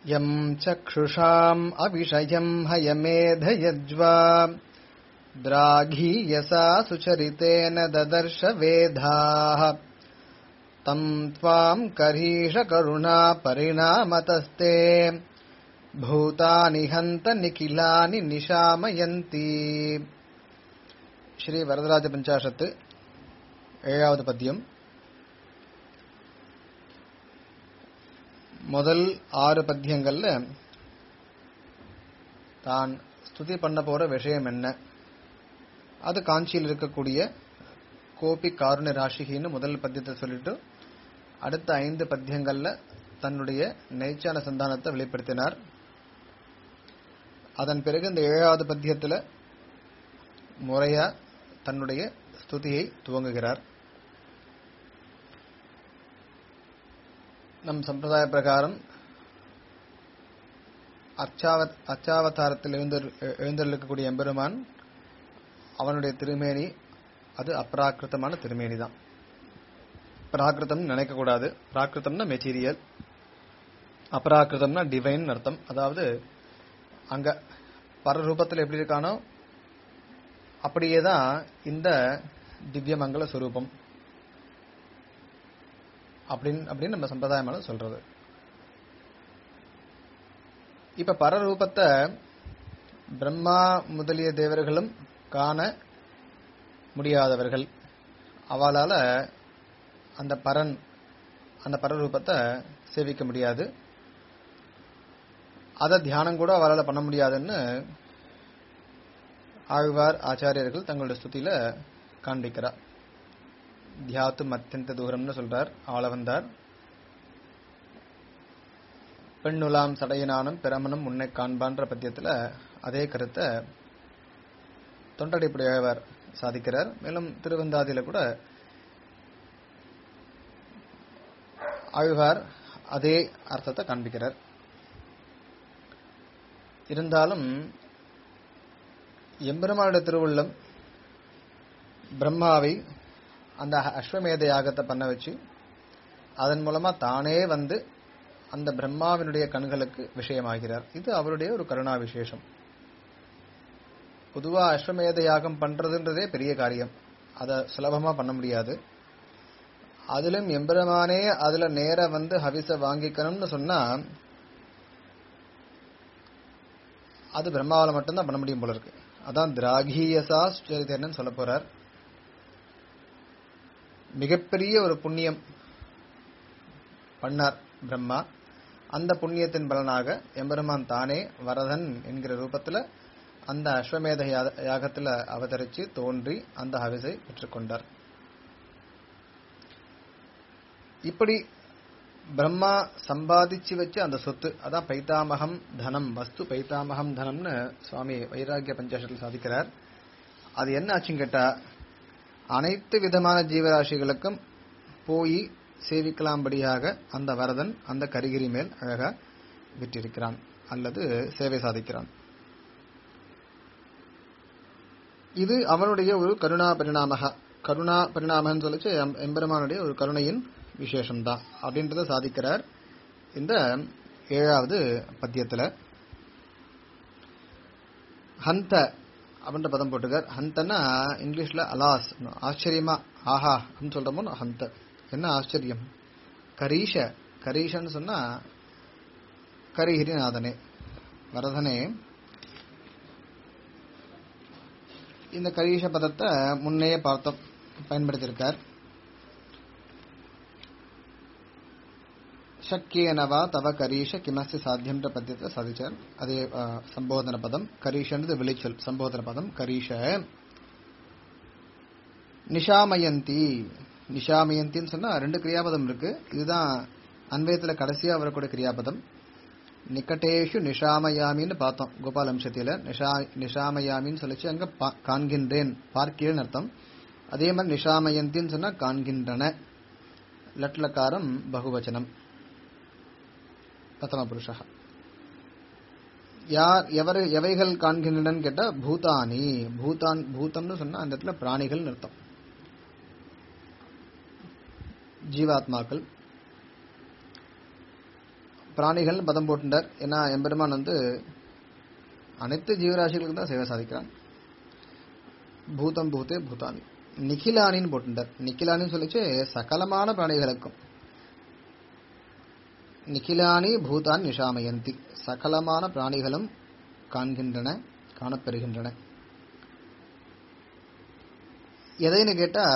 यम् चक्षुषाम् अविषयम् हयमेधयज्वा द्राघीयसा सुचरितेन ददर्श वेधाः तम् त्वाम् करीषकरुणा परिणामतस्ते भूतानि हन्त निखिलानि निशामयन्ति ஸ்ரீ வரதராஜ பஞ்சாஷத்து ஏழாவது பத்தியம் முதல் ஆறு பத்தியங்கள்ல தான் ஸ்துதி பண்ண போற விஷயம் என்ன அது காஞ்சியில் இருக்கக்கூடிய கோபி காருண ராசிகின்னு முதல் பத்தியத்தை சொல்லிட்டு அடுத்த ஐந்து பத்தியங்கள்ல தன்னுடைய நெய்ச்சான சந்தானத்தை வெளிப்படுத்தினார் அதன் பிறகு இந்த ஏழாவது பத்தியத்துல முறையா தன்னுடைய ஸ்துதியை துவங்குகிறார் நம் சம்பிரதாய பிரகாரம் அச்சாவத் அச்சாவதாரத்தில் எழுந்தர் எழுந்தருக்கக்கூடிய எம்பெருமான் அவனுடைய திருமேனி அது அப்ராக்கிருத்தமான திருமேனி தான் பிராகிருதம் நினைக்கக்கூடாது பிராகிருத்தம்னா மெட்டீரியல் அபராக்கிருதம்னா டிவைன் அர்த்தம் அதாவது அங்க பரரூபத்தில் எப்படி இருக்கானோ அப்படியே தான் இந்த திவ்யமங்கல சுரூபம் அப்படின்னு அப்படின்னு நம்ம சம்பிரதாயமான சொல்றது இப்ப பரரூபத்தை பிரம்மா முதலிய தேவர்களும் காண முடியாதவர்கள் அவளால அந்த பரன் அந்த பரரூபத்தை சேவிக்க முடியாது அதை தியானம் கூட அவளால் பண்ண முடியாதுன்னு ஆழ்வார் ஆச்சாரியர்கள் தங்களுடைய ஸ்துதியில காண்பிக்கிறார் தியாத்தும் அத்தியந்த தூரம்னு சொல்றார் ஆள வந்தார் பெண்ணுலாம் சடையனானும் பிரமணம் உன்னை காண்பான்ற பத்தியத்துல அதே கருத்தை தொண்டடிப்புடைய ஆழ்வார் சாதிக்கிறார் மேலும் திருவந்தாதியில கூட ஆழ்வார் அதே அர்த்தத்தை காண்பிக்கிறார் இருந்தாலும் எம்பெருமானுடைய திருவுள்ளம் பிரம்மாவை அந்த அஸ்வமேத யாகத்தை பண்ண வச்சு அதன் மூலமா தானே வந்து அந்த பிரம்மாவினுடைய கண்களுக்கு விஷயமாகிறார் இது அவருடைய ஒரு கருணா விசேஷம் பொதுவா அஸ்வமேத யாகம் பண்றதுன்றதே பெரிய காரியம் அதை சுலபமா பண்ண முடியாது அதிலும் எம்பெருமானே அதுல நேர வந்து ஹவிச வாங்கிக்கணும்னு சொன்னா அது பிரம்மாவால மட்டும்தான் பண்ண முடியும் போல இருக்கு அதான் திராகீயசா சுச்சரித்தேன்னு சொல்ல போறார் மிகப்பெரிய ஒரு புண்ணியம் பண்ணார் பிரம்மா அந்த புண்ணியத்தின் பலனாக எம்பெருமான் தானே வரதன் என்கிற ரூபத்துல அந்த அஸ்வமேத யாகத்துல அவதரிச்சு தோன்றி அந்த ஹவிசை பெற்றுக்கொண்டார் இப்படி பிரம்மா சம்பாதிச்சு வச்சு அந்த சொத்து அதான் பைத்தாமகம் தனம் வஸ்து பைத்தாமகம் தனம்னு சுவாமி வைராகிய பஞ்சாசத்தில் சாதிக்கிறார் அது என்ன ஆச்சுன்னு கேட்டா அனைத்து விதமான ஜீவராசிகளுக்கும் போய் சேவிக்கலாம்படியாக அந்த வரதன் அந்த கரிகிரி மேல் அழகா விட்டிருக்கிறான் அல்லது சேவை சாதிக்கிறான் இது அவனுடைய ஒரு கருணா பரிணாமக கருணா பரிணாமன்னு சொல்லிச்சு எம்பெருமானுடைய ஒரு கருணையின் விசேஷம்தான் அப்படின்றத சாதிக்கிறார் இந்த ஏழாவது பத்தியத்துல ஹந்த அப்படின்ற பதம் போட்டுக்கார் ஹந்தன்னா இங்கிலீஷ்ல அலாஸ் ஆச்சரியமா ஆஹா அப்படின்னு சொல்றமோ ஹந்த என்ன ஆச்சரியம் கரீஷ கரீஷன்னு சொன்னா கரிஹிரிநாதனே வரதனே இந்த கரீஷ பதத்தை முன்னையே பார்த்தோம் பயன்படுத்தியிருக்கார் ಶಕ್ಯೇನವಾ ತವ ಕರೀಶ ಕಿಮಸ್ಯ ಸಾಧ್ಯಂன்ற பத்தியத்தை சாதிச்சார் அதே சம்போதன பதம் கரீஷன்றது விளைச்சல் சம்போதன பதம் கரீஷ நிஷாமயந்தி நிஷாமயந்தின்னு சொன்னா ரெண்டு கிரியாபதம் இருக்கு இதுதான் அன்வயத்துல கடைசியா வரக்கூடிய கிரியாபதம் நிக்கட்டேஷு நிஷாமயாமின்னு பார்த்தோம் கோபால் அம்சத்தில நிஷா நிஷாமயாமின்னு சொல்லிச்சு அங்க காண்கின்றேன் பார்க்கிறேன் அர்த்தம் அதே மாதிரி நிஷாமயந்தின்னு சொன்னா காண்கின்றன லட்லக்காரம் பகுவச்சனம் பிரதம புருஷா யார் எவர் எவைகள் காண்கின்றன கேட்டா பூதானி பூதான் பூதம்னு சொன்னா அந்த இடத்துல பிராணிகள் அர்த்தம் ஜீவாத்மாக்கள் பிராணிகள் பதம் போட்டுட்டார் ஏன்னா எம்பெருமான் வந்து அனைத்து ஜீவராசிகளுக்கு தான் சேவை சாதிக்கிறான் பூதம் பூத்தே பூதானி நிகிலானின்னு போட்டுட்டார் நிகிலானின்னு சொல்லிச்சு சகலமான பிராணிகளுக்கும் நிகிலானி பூதான் நிஷாமயந்தி சகலமான பிராணிகளும் காண்கின்றன காணப்பெறுகின்றன எதைன்னு கேட்டா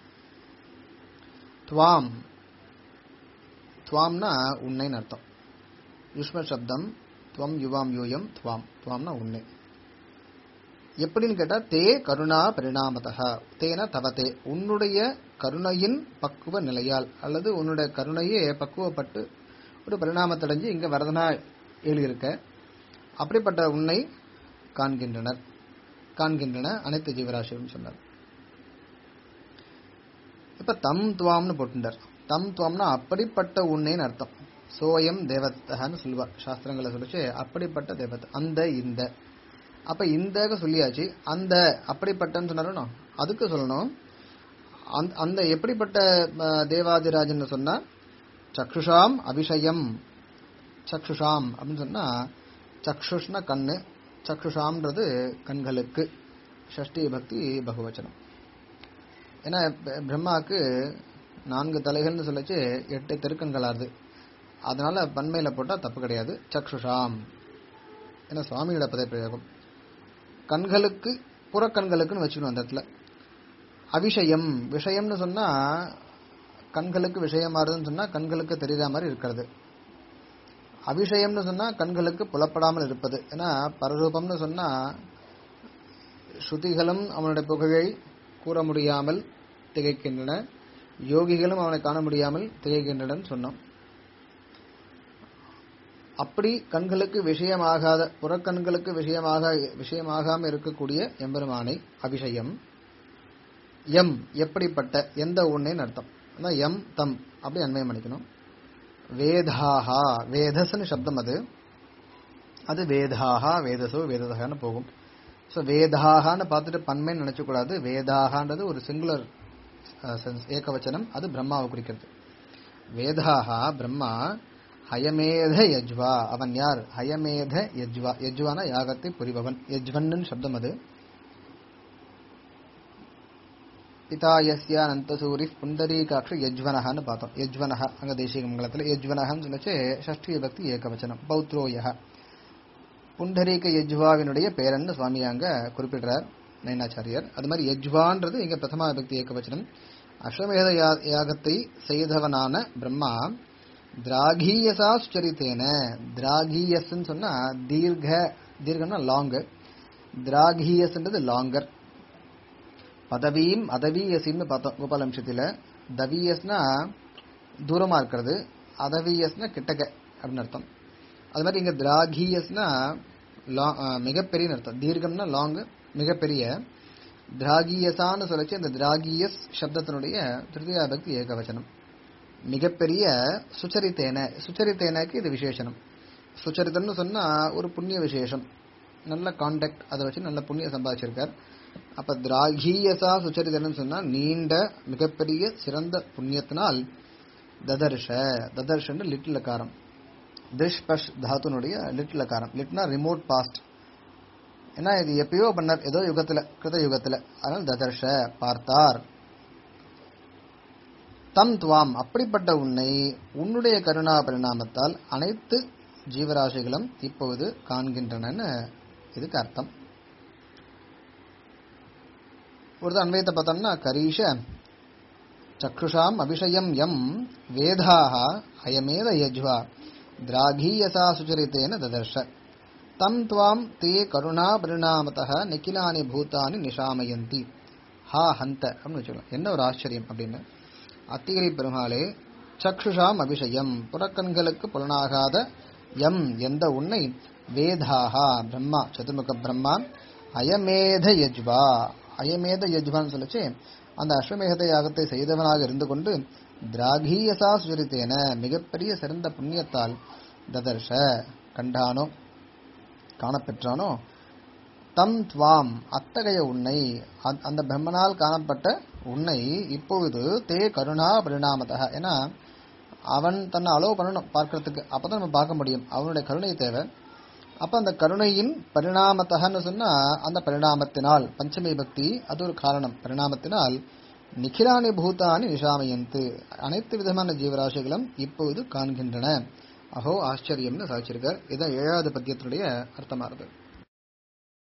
துவாம் துவாம்னா உன்னைன்னு அர்த்தம் யுஷ்ம சப்தம் துவம் யுவாம் யூயம் துவாம் துவாம்னா உன்னை எப்படின்னு கேட்டா தே கருணா பரிணாமதா தேன தவத்தே உன்னுடைய கருணையின் பக்குவ நிலையால் அல்லது உன்னுடைய கருணையே பக்குவப்பட்டு ஒரு பரிணாமத்தடைஞ்சு இங்க வரதனா எழுதியிருக்க அப்படிப்பட்ட உன்னை காண்கின்றனர் காண்கின்றன அனைத்து ஜீவராசியும் சொன்னார் இப்ப தம் துவாம்னு போட்டுட்டார் தம் துவாம்னா அப்படிப்பட்ட உன்னைன்னு அர்த்தம் சோயம் தேவத்தகன்னு சொல்லுவா சாஸ்திரங்களை சொல்லிச்சு அப்படிப்பட்ட தேவத்தை அந்த இந்த அப்ப இந்த சொல்லியாச்சு அந்த அப்படிப்பட்டன்னு சொன்னாலும் அதுக்கு சொல்லணும் அந்த- அந்த எப்படிப்பட்ட அஹ், தேவாதிராஜன் சொன்னா சக்ஷுஷாம் அபிஷயம் சக்ஷுஷாம் அப்படின்னு சொன்னா சக்ஷுஷ்னா கண்ணு சக்ஷுஷாம்ன்றது கண்களுக்கு ஷஷ்டி பக்தி பகுவச்சனம் ஏன்னா ப- பிரம்மாவுக்கு நான்கு தலைகள்னு சொல்லிச்சு எட்டு தெருக்கண்களாருது அதனால பன்மையில போட்டா தப்பு கிடையாது சக்ஷுஷாம் ஏன்னா சுவாமியோட பதை பிரயோகம் கண்களுக்கு புறக்கண்களுக்குன்னு வச்சுக்கணும் அந்த இடத்துல அபிஷயம் விஷயம்னு சொன்னா கண்களுக்கு விஷயமாறுதுன்னு சொன்னா கண்களுக்கு தெரியாத மாதிரி இருக்கிறது அபிஷயம்னு சொன்னா கண்களுக்கு புலப்படாமல் இருப்பது ஏன்னா பரரூபம்னு சொன்னா ஸ்ருதிகளும் அவனுடைய புகழை கூற முடியாமல் திகைக்கின்றன யோகிகளும் அவனை காண முடியாமல் திகைக்கின்றன சொன்னோம் அப்படி கண்களுக்கு விஷயமாகாத புறக்கண்களுக்கு விஷயமாக விஷயமாகாம இருக்கக்கூடிய எம்பெருமானை அபிஷயம் எம் எப்படிப்பட்ட எந்த ஒன்னேன்னு அர்த்தம் அதான் எம் தம் அப்படி அன்வயம் பண்ணிக்கணும் வேதாஹா வேதஸ்னு சப்தம் அது அது வேதாஹா வேதசோ வேததகான்னு போகும் ஸோ வேதாகான்னு பார்த்துட்டு பன்மைன்னு நினைச்சக்கூடாது வேதாகான்றது ஒரு சிங்குலர் சென்ஸ் ஏகவச்சனம் அது பிரம்மாவை குறிக்கிறது வேதாகா பிரம்மா ஹயமேத யஜ்வா அவன் யார் ஹயமேத யஜ்வா யஜ்வான யாகத்தை புரிபவன் யஜ்வன்னு சப்தம் அது பிதாயஸ்ய அனந்தசூரி புண்டரீகாட்ச யஜ்வனஹன்னு பார்த்தோம் யஜ்வனஹ அங்க தேசிக மங்கலத்தில் யஜ்வனஹன்னு சொல்லச்சு ஷஷ்டி பக்தி ஏகவச்சனம் பௌத்ரோயஹ புண்டரீக யஜ்வாவினுடைய பேரன்னு சுவாமி அங்க குறிப்பிடுறார் நயனாச்சாரியர் அது மாதிரி யஜ்வான்றது இங்க பிரதமா பக்தி ஏகவச்சனம் அஸ்வமேத யா- யாகத்தை செய்தவனான பிரம்மா திராகீயசா சுச்சரித்தேன திராகீயஸ்ன்னு சொன்னா தீர்க்க தீர்க்கம்னா லாங் திராகீயஸ்ன்றது லாங்கர் பதவியும் அதவீயசின்னு பார்த்தோம் கோபாலம்சத்தில தவீயஸ்னா தூரமா இருக்கிறது அதவீயஸ்னா கிட்டக்க அப்படின்னு அர்த்தம் அது மாதிரி இங்க திராகீயஸ்னா லா- அஹ், மிகப்பெரிய அர்த்தம் தீர்க்கம்னா லாங் மிகப்பெரிய திராகீயசான்னு சொல்லச்சு இந்த திராகீயஸ் சப்தத்தினுடைய திருத்தியா பக்தி ஏகவச்சனம் மிகப்பெரிய சுச்சரித்தேன சுச்சரித்தேனக்கு இது விசேஷனம் சுச்சரித்தம்னு சொன்னா ஒரு புண்ணிய விசேஷம் நல்ல கான்டாக்ட் அதை வச்சு நல்ல புண்ணியம் சம்பாதிச்சிருக்கார் அப்ப திராகீயசா சுச்சரித்தன்னு சொன்னா நீண்ட மிகப்பெரிய சிறந்த புண்ணியத்தினால் ததர்ஷ ததர்ஷன்னு லிட்டில் காரம் திஷ் பஷ் தாத்துனுடைய லிட்டில் காரம் லிட்னா ரிமோட் பாஸ்ட் ஏன்னா இது எப்பயோ பண்ணார் ஏதோ யுகத்துல கிருத யுகத்துல அதனால ததர்ஷ பார்த்தார் தம் துவாம் அப்படிப்பட்ட உன்னை உன்னுடைய கருணா பரிணாமத்தால் அனைத்து ஜீவராசிகளும் இப்பொழுது காண்கின்றனன்னு இதுக்கு அர்த்தம் ஒரு அன்வயத்தை பார்த்தோம்னா கரீஷ சக்ஷுஷாம் அபிஷயம் யம் வேதாக அயமேத யஜ்வா திராகீயசா சுச்சரித்தேன ததர்ஷ தம் துவாம் தே கருணா பரிணாமத்தः நிக்கிலானி பூதானி நிஷாமயந்தி ஹா ஹந்த அப்படின்னு வச்சுக்கலாம் என்ன ஒரு ஆச்சரியம் அப்படின்னு அத்திகிரி பெருமாளே சக்ஷுஷாம் அபிஷயம் புறக்கண்களுக்கு புலனாகாத எம் எந்த உன்னை வேதாகா பிரம்மா சதுர்முக பிரம்மா அயமேத யஜ்வா அயமேத யஜ்வான்னு சொல்லிச்சு அந்த அஸ்வமேகத யாகத்தை செய்தவனாக இருந்து கொண்டு திராகீயசா சுச்சரித்தேன மிகப்பெரிய சிறந்த புண்ணியத்தால் ததர்ஷ கண்டானோ காணப்பெற்றானோ தம் துவாம் அத்தகைய உன்னை அந்த- அந்த பிரம்மனால் காணப்பட்ட உன்னை இப்பொழுது தே கருணா பரிணாமதா ஏன்னா அவன் தன்னை அலோவ் பண்ணணும் பார்க்கறதுக்கு அப்பதான் நம்ம பார்க்க முடியும் அவனுடைய கருணை தேவை அப்ப அந்த கருணையின் பரிணாமத்தகன்னு சொன்னா அந்த பரிணாமத்தினால் பஞ்சமி பக்தி அது ஒரு காரணம் பரிணாமத்தினால் நிகிலானி பூதானி நிஷாமயந்து அனைத்து விதமான ஜீவராசிகளும் இப்பொழுது காண்கின்றன அஹோ ஆச்சரியம்னு சாதிச்சிருக்கார் இதான் ஏழாவது பத்தியத்தினுடைய அர்த்தமாகுது